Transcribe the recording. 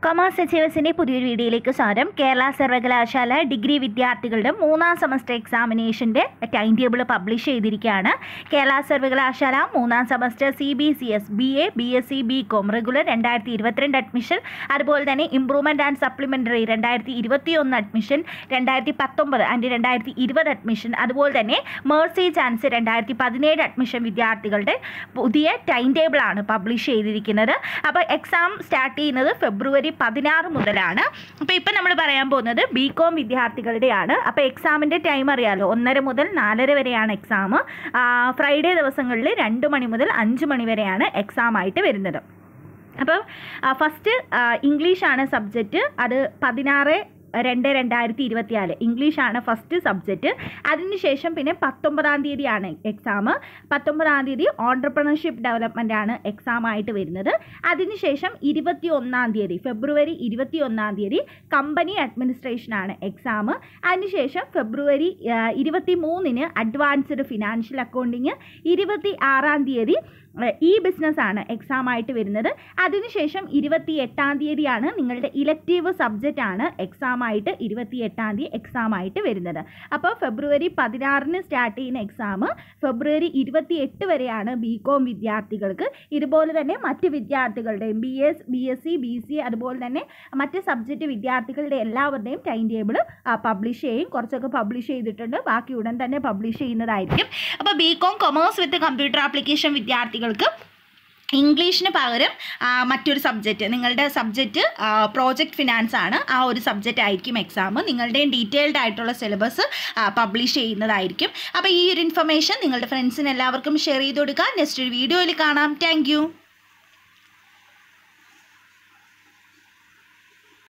commerce എച്ചേഴ്സിൻ്റെ പുതിയൊരു വീഡിയോയിലേക്ക് സ്വാഗതം കേരള സർവകലാശാല ഡിഗ്രി വിദ്യാർത്ഥികളുടെ മൂന്നാം സെമസ്റ്റർ എക്സാമിനേഷൻ്റെ ടൈം ടേബിൾ പബ്ലിഷ് ചെയ്തിരിക്കുകയാണ് കേരള സർവകലാശാല മൂന്നാം semester C B C S B A B S C B com regular രണ്ടായിരത്തി ഇരുപത്തിരണ്ട് അഡ്മിഷൻ അതുപോലെ തന്നെ ഇംപ്രൂവ്മെൻറ്റ് ആൻഡ് സപ്ലിമെൻ്ററി രണ്ടായിരത്തി ഇരുപത്തി ഒന്ന് അഡ്മിഷൻ രണ്ടായിരത്തി പത്തൊമ്പത് ആൻഡ് രണ്ടായിരത്തി ഇരുപത് അഡ്മിഷൻ അതുപോലെ തന്നെ മേഴ്സി ചാൻസ് രണ്ടായിരത്തി പതിനേഴ് അഡ്മിഷൻ വിദ്യാർത്ഥികളുടെ പുതിയ ടൈം ടേബിളാണ് പബ്ലിഷ് ചെയ്തിരിക്കുന്നത് അപ്പോൾ എക്സാം സ്റ്റാർട്ട് ചെയ്യുന്നത് ഫെബ്രുവരി പതിനാറ് മുതലാണ് അപ്പോൾ ഇപ്പം നമ്മൾ പറയാൻ പോകുന്നത് ബി കോം വിദ്യാർത്ഥികളുടെയാണ് അപ്പോൾ എക്സാമിൻ്റെ ടൈം അറിയാലോ ഒന്നര മുതൽ നാലര വരെയാണ് എക്സാം ഫ്രൈഡേ ദിവസങ്ങളിൽ രണ്ട് മണി മുതൽ അഞ്ച് മണി വരെയാണ് എക്സാം ആയിട്ട് വരുന്നത് അപ്പോൾ ഫസ്റ്റ് ഇംഗ്ലീഷാണ് സബ്ജക്റ്റ് അത് പതിനാറ് രണ്ട് രണ്ടായിരത്തി ഇരുപത്തിനാല് ഇംഗ്ലീഷാണ് ഫസ്റ്റ് സബ്ജക്റ്റ് അതിനുശേഷം പിന്നെ പത്തൊമ്പതാം തീയതിയാണ് എക്സാം പത്തൊമ്പതാം തീയതി ഓൺടർപ്രണർഷിപ്പ് ഡെവലപ്മെൻ്റ് ആണ് എക്സാം ആയിട്ട് വരുന്നത് അതിനുശേഷം ഇരുപത്തി ഒന്നാം തീയതി ഫെബ്രുവരി ഇരുപത്തി ഒന്നാം തീയതി കമ്പനി അഡ്മിനിസ്ട്രേഷനാണ് എക്സാം അതിനുശേഷം ഫെബ്രുവരി ഇരുപത്തി മൂന്നിന് അഡ്വാൻസ്ഡ് ഫിനാൻഷ്യൽ അക്കൗണ്ടിങ് ഇരുപത്തി ആറാം തീയതി ഇ ബിസിനസ് ആണ് എക്സാം ആയിട്ട് വരുന്നത് അതിനുശേഷം ഇരുപത്തി എട്ടാം തീയതിയാണ് നിങ്ങളുടെ ഇലക്റ്റീവ് സബ്ജക്റ്റ് ആണ് എക്സാം ആയിട്ട് ഇരുപത്തി എട്ടാം തീയതി എക്സാം ആയിട്ട് വരുന്നത് അപ്പോൾ ഫെബ്രുവരി പതിനാറിന് സ്റ്റാർട്ട് ചെയ്യുന്ന എക്സാം ഫെബ്രുവരി ഇരുപത്തി എട്ട് വരെയാണ് ബി കോം വിദ്യാർത്ഥികൾക്ക് ഇതുപോലെ തന്നെ മറ്റ് വിദ്യാർത്ഥികളുടെയും B S B S C B C അതുപോലെ തന്നെ മറ്റ് സബ്ജക്റ്റ് വിദ്യാർത്ഥികളുടെ എല്ലാവരുടെയും ടൈം ടേബിൾ പബ്ലിഷ് ചെയ്യും കുറച്ചൊക്കെ പബ്ലിഷ് ചെയ്തിട്ടുണ്ട് ബാക്കി ഉടൻ തന്നെ പബ്ലിഷ് ചെയ്യുന്നതായിരിക്കും അപ്പോൾ B com commerce with computer application വിദ്യാർത്ഥികൾക്ക് ഇംഗ്ലീഷിന് പകരം മറ്റൊരു സബ്ജക്റ്റ് നിങ്ങളുടെ സബ്ജക്റ്റ് പ്രോജക്റ്റ് ഫിനാൻസ് ആണ് ആ ഒരു സബ്ജക്റ്റ് ആയിരിക്കും എക്സാം നിങ്ങളുടെയും ഡീറ്റെയിൽഡ് ആയിട്ടുള്ള സിലബസ് പബ്ലിഷ് ചെയ്യുന്നതായിരിക്കും അപ്പോൾ ഈ ഒരു ഇൻഫർമേഷൻ നിങ്ങളുടെ ഫ്രണ്ട്സിന് എല്ലാവർക്കും ഷെയർ ചെയ്ത് കൊടുക്കുക നെക്സ്റ്റ് ഒരു വീഡിയോയിൽ കാണാം താങ്ക്